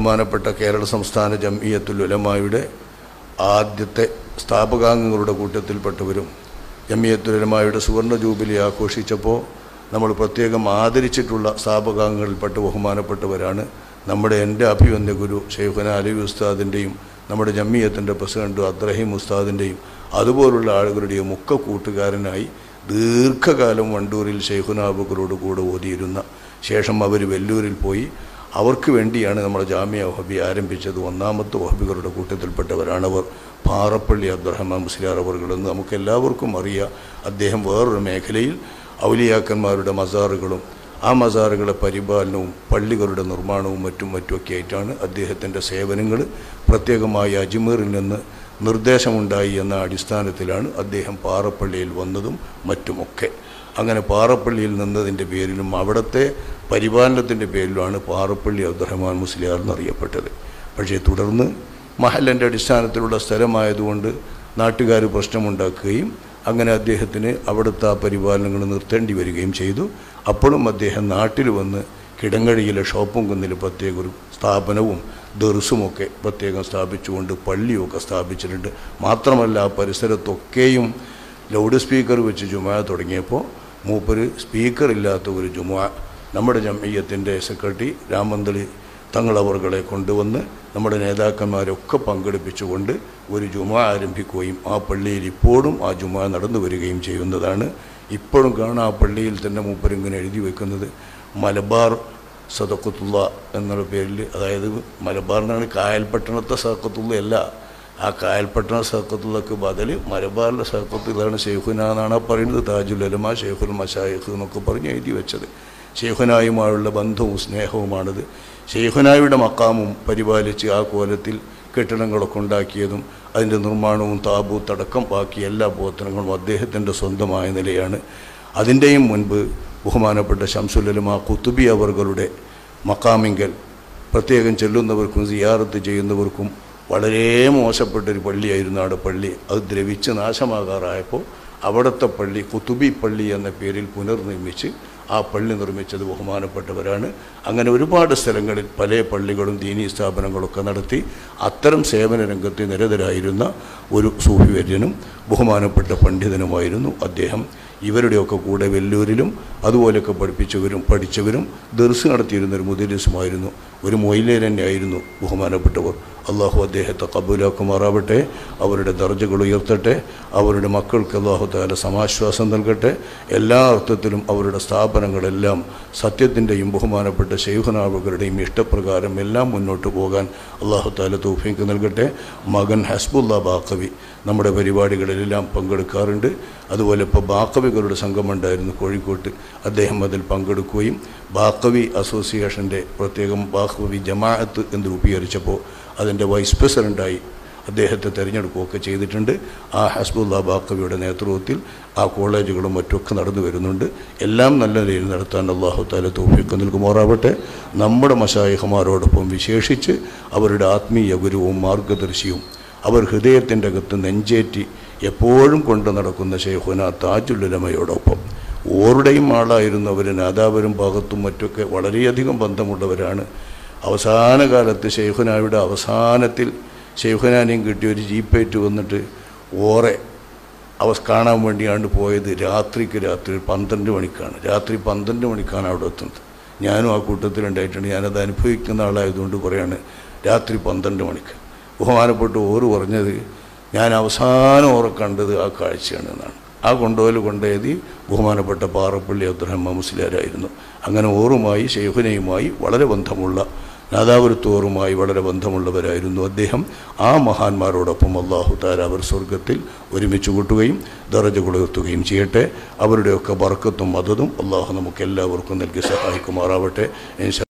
ബഹുമാനപ്പെട്ട കേരള സംസ്ഥാന ജംഇയ്യത്തുൽ ഉലമായുടെ ആദ്യത്തെ സ്ഥാപകാംഗങ്ങളുടെ കൂട്ടത്തിൽപ്പെട്ടവരും ജംഇയ്യത്തുൽ ഉലമായുടെ സുവർണ ജൂബിലി ആഘോഷിച്ചപ്പോൾ നമ്മൾ പ്രത്യേകം ആദരിച്ചിട്ടുള്ള സ്ഥാപകാംഗങ്ങളിൽപ്പെട്ട ബഹുമാനപ്പെട്ടവരാണ് നമ്മുടെ എൻ്റെ അഭിവന്യ ഗുരു ഷെയ്ഖുന അലി ഉസ്താദിൻ്റെയും നമ്മുടെ ജമ്മിയത്തിൻ്റെ പ്രസിഡന്റ് അബ്ദുറഹീം ഉസ്താദിൻ്റെയും അതുപോലുള്ള ആളുകളുടെയും ഒക്കെ കൂട്ടുകാരനായി ദീർഘകാലം വണ്ടൂരിൽ ഷെയ്ഖുന അബുക്കറോട് കൂടെ ഓതിയിരുന്ന ശേഷം അവർ വെല്ലൂരിൽ പോയി അവർക്ക് വേണ്ടിയാണ് നമ്മുടെ ജാമ്യ വഹബി ആരംഭിച്ചത് ഒന്നാമത്തെ വഹബികളുടെ കൂട്ടത്തിൽപ്പെട്ടവരാണവർ പാറപ്പള്ളി അബ്ദുറഹ്മാൻ മുസ്ലിയാർ അവർകളെന്ന് നമുക്ക് എല്ലാവർക്കും അറിയാം അദ്ദേഹം വേറൊരു മേഖലയിൽ ഔലിയാക്കന്മാരുടെ മസാറുകളും ആ മസാറുകളെ പരിപാലനവും പള്ളികളുടെ നിർമ്മാണവും മറ്റും മറ്റുമൊക്കെ ആയിട്ടാണ് അദ്ദേഹത്തിൻ്റെ സേവനങ്ങൾ പ്രത്യേകമായി അജ്മീറിൽ നിന്ന് നിർദ്ദേശമുണ്ടായി എന്ന അടിസ്ഥാനത്തിലാണ് അദ്ദേഹം പാറപ്പള്ളിയിൽ വന്നതും മറ്റുമൊക്കെ അങ്ങനെ പാറപ്പള്ളിയിൽ നിന്നതിൻ്റെ പേരിലും അവിടുത്തെ പരിപാലനത്തിൻ്റെ പേരിലുമാണ് പാറപ്പള്ളി അബ്ദുറഹ്മാൻ മുസ്ലിയാർ എന്നറിയപ്പെട്ടത് പക്ഷേ തുടർന്ന് മഹലിൻ്റെ അടിസ്ഥാനത്തിലുള്ള സ്ഥലമായതുകൊണ്ട് നാട്ടുകാർ പ്രശ്നമുണ്ടാക്കുകയും അങ്ങനെ അദ്ദേഹത്തിന് അവിടുത്തെ ആ പരിപാലനങ്ങൾ നിർത്തേണ്ടി വരികയും ചെയ്തു അപ്പോഴും അദ്ദേഹം നാട്ടിൽ വന്ന് കിടങ്ങഴിയിലെ ഷോപ്പും കുന്നിൽ പ്രത്യേക ഒരു സ്ഥാപനവും ദർസുമൊക്കെ പ്രത്യേകം സ്ഥാപിച്ചുകൊണ്ട് പള്ളിയൊക്കെ സ്ഥാപിച്ചിട്ടുണ്ട് മാത്രമല്ല ആ പരിസരത്തൊക്കെയും ലൗഡ് സ്പീക്കർ വെച്ച് ജുമാ തുടങ്ങിയപ്പോൾ മൂപ്പര് സ്പീക്കർ ഇല്ലാത്ത ഒരു ജുമാ നമ്മുടെ ജമയ്യത്തിൻ്റെ സെക്രട്ടറി രാമന്തളി തങ്ങളവറുകളെ കൊണ്ടുവന്ന് നമ്മുടെ നേതാക്കന്മാരൊക്കെ പങ്കെടുപ്പിച്ചുകൊണ്ട് ഒരു ജുമ ആരംഭിക്കുകയും ആ പള്ളിയിൽ ഇപ്പോഴും ആ ജുമ നടന്നു വരികയും ചെയ്യുന്നതാണ് ഇപ്പോഴും കാണാം ആ പള്ളിയിൽ തന്നെ മൂപ്പരിങ്ങനെ എഴുതി വെക്കുന്നത് മലബാർ സദക്കത്തുള്ള എന്നുള്ള പേരിൽ അതായത് മലബാർ എന്നാണ് കായൽപട്ടണത്തെ സദക്കത്തുള്ള അല്ല ആ കായൽപട്ടണ സദക്കത്തുള്ളക്ക് ബദൽ മലബാറിലെ സദക്കത്തുള്ളതാണ് ഷെയ്ഖുന എന്നാണ് ആ പറയുന്നത് താജുൽ അലമ ഷെയ്ഖുൽ മഷായിഖ് എന്നൊക്കെ പറഞ്ഞ് എഴുതി വെച്ചത് ഷെയ്ഖുനായുമായുള്ള ബന്ധവും സ്നേഹവുമാണിത് ഷെയ്ഖുനായുടെ മക്കാമും പരിപാലിച്ച് ആ കോലത്തിൽ കെട്ടിടങ്ങളൊക്കെ ഉണ്ടാക്കിയതും അതിൻ്റെ നിർമ്മാണവും താബൂത്തടക്കം ബാക്കി എല്ലാ പ്രവർത്തനങ്ങളും അദ്ദേഹത്തിൻ്റെ സ്വന്തമായ നിലയാണ് അതിൻ്റെയും മുൻപ് ബഹുമാനപ്പെട്ട ഷംസുലലുമ കുത്തുബി അവറുകളുടെ മക്കാമിങ്കൽ പ്രത്യേകം ചെല്ലുന്നവർക്കും സിയാറത്ത് ചെയ്യുന്നവർക്കും വളരെ മോശപ്പെട്ടൊരു പള്ളിയായിരുന്നു അവിടെ പള്ളി അത് ദ്രവിച്ച് നാശമാകാറായപ്പോൾ അവിടുത്തെ പള്ളി കുത്തുബി പള്ളി എന്ന പേരിൽ പുനർനിർമ്മിച്ച് ആ പള്ളി നിർമ്മിച്ചത് ബഹുമാനപ്പെട്ടവരാണ് അങ്ങനെ ഒരുപാട് സ്ഥലങ്ങളിൽ പല പള്ളികളും ദീനീ സ്ഥാപനങ്ങളൊക്കെ നടത്തി അത്തരം സേവന രംഗത്ത് നിരതരായിരുന്ന ഒരു സൂഫിവര്യനും ബഹുമാനപ്പെട്ട പണ്ഡിതനുമായിരുന്നു അദ്ദേഹം ഇവരുടെയൊക്കെ കൂടെ വെല്ലൂരിലും അതുപോലെയൊക്കെ പഠിപ്പിച്ചവരും പഠിച്ചവരും ദർസ് നടത്തിയിരുന്ന ഒരു മുദരിസുമായിരുന്നു ഒരു മൊയിലേർ തന്നെയായിരുന്നു ബഹുമാനപ്പെട്ടവർ അള്ളാഹു അദ്ദേഹത്തെ കബൂലാക്കുമാറാവട്ടെ അവരുടെ ദർജകൾ ഉയർത്തട്ടെ അവരുടെ മക്കൾക്ക് അള്ളാഹു താല സമാശ്വാസം നൽകട്ടെ എല്ലാ അർത്ഥത്തിലും അവരുടെ സ്ഥാപനങ്ങളെല്ലാം സത്യത്തിൻ്റെയും ബഹുമാനപ്പെട്ട ശൈഹുനാവുകളുടെയും ഇഷ്ടപ്രകാരം എല്ലാം മുന്നോട്ട് പോകാൻ അള്ളാഹു താല തൗഫീക്ക് നൽകട്ടെ മകൻ ഹസ്ബുല്ല ബാക്കവി നമ്മുടെ പരിപാടികളിലെല്ലാം പങ്കെടുക്കാറുണ്ട് അതുപോലെ ഇപ്പോൾ ബാക്കവികളുടെ സംഘമുണ്ടായിരുന്നു കോഴിക്കോട്ട് അദ്ദേഹം അതിൽ പങ്കെടുക്കുകയും ബാക്കവി അസോസിയേഷൻ്റെ പ്രത്യേകം ബാക്കവി ജമാഅത്ത് എന്ന് രൂപീകരിച്ചപ്പോൾ അതിൻ്റെ വൈസ് പ്രസിഡൻ്റായി അദ്ദേഹത്തെ തിരഞ്ഞെടുക്കുകയൊക്കെ ചെയ്തിട്ടുണ്ട് ആ ഹസ്ബുല്ല ബാക്കവിയുടെ നേതൃത്വത്തിൽ ആ കോളേജുകളും മറ്റുമൊക്കെ നടന്നു വരുന്നുണ്ട് എല്ലാം നല്ല നിലയിൽ നടത്താൻ അള്ളാഹു താല തോഫിക്ക് നൽകുമാറാവട്ടെ നമ്മുടെ മഷായിഹമാരോടൊപ്പം വിശേഷിച്ച് അവരുടെ ആത്മീയ ഗുരുവും മാർഗദർശിയും അവർ ഹൃദയത്തിൻ്റെ അകത്ത് നെഞ്ചേറ്റി എപ്പോഴും കൊണ്ട് നടക്കുന്ന ഷെയ്ഖുന താജുല്ലുലമയോടൊപ്പം ഓരുടെയും ആളായിരുന്നു അവർ നാദാപുരം ഭാഗത്തും മറ്റൊക്കെ വളരെയധികം ബന്ധമുള്ളവരാണ് അവസാന കാലത്ത് ഷെയ്ഖുനായുടെ അവസാനത്തിൽ ഷെയ്ഖുനാനെയും കിട്ടിയ ഒരു ജീപ്പേറ്റ് വന്നിട്ട് ഓറെ അവ കാണാൻ വേണ്ടിയാണ് പോയത് രാത്രിക്ക് രാത്രി പന്ത്രണ്ട് മണിക്കാണ് രാത്രി പന്ത്രണ്ട് മണിക്കാണ് അവിടെ എത്തുന്നത് ഞാനും ആ കൂട്ടത്തിലുണ്ടായിട്ടുണ്ട് ഞാനത് അനുഭവിക്കുന്ന ആളായതുകൊണ്ട് പറയാണ് രാത്രി പന്ത്രണ്ട് മണിക്ക് ബഹുമാനപ്പെട്ട് ഓറ് പറഞ്ഞത് ഞാൻ അവസാനം ഓറെ കണ്ടത് ആ കാഴ്ചയാണ് എന്നാണ് ആ കൊണ്ടുപോകൽ കൊണ്ടുപോയത് ബഹുമാനപ്പെട്ട പാറപ്പള്ളി അബ്ദുറഹ്മ മുസ്ലിയാരായിരുന്നു അങ്ങനെ ഓറുമായി ഷെയ്ഖുനയുമായി വളരെ ബന്ധമുള്ള നാദാപുരത്തോറുമായി വളരെ ബന്ധമുള്ളവരായിരുന്നു അദ്ദേഹം ആ മഹാന്മാരോടൊപ്പം അള്ളാഹു താര അവർ സ്വർഗത്തിൽ ഒരുമിച്ച് കൂട്ടുകയും ദറജകൾ ഉയർത്തുകയും ചെയ്യട്ടെ അവരുടെയൊക്കെ ബർക്കത്തും മതതും അള്ളാഹു നമുക്ക് എല്ലാവർക്കും നൽകി സഹായിക്കുമാറാവട്ടെ ഇൻഷാ